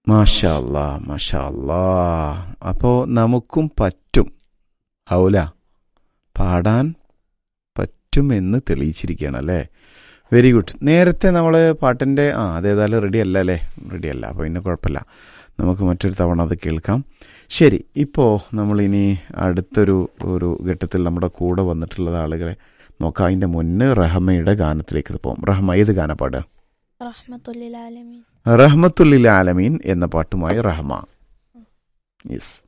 മാഷാ അല്ലാ മാഷാ അല്ലാ അപ്പോൾ നമുക്കും പറ്റും ഹൗല പാടാൻ പറ്റുമെന്ന് തെളിയിച്ചിരിക്കുകയാണ് അല്ലേ വെരി ഗുഡ് നേരത്തെ നമ്മൾ പാട്ടിൻ്റെ ആ അതേതായാലും റെഡി അല്ല അല്ലേ റെഡി അല്ല അപ്പോൾ ഇന്ന് കുഴപ്പമില്ല നമുക്ക് മറ്റൊരു തവണ അത് കേൾക്കാം ശരി ഇപ്പോൾ നമ്മളിനി അടുത്തൊരു ഒരു ഘട്ടത്തിൽ നമ്മുടെ കൂടെ വന്നിട്ടുള്ള ആളുകളെ നോക്കാം അതിൻ്റെ മുന്നേ റഹമയുടെ ഗാനത്തിലേക്ക് പോകാം റഹമ ഏത് ഗാനം പാടുക റഹ്മത്തുല്ലിൽ ആലമീൻ റഹ്മത്തുല്ലിൽ ആലമീൻ എന്ന പാട്ടുമായി റഹ്മ യെസ്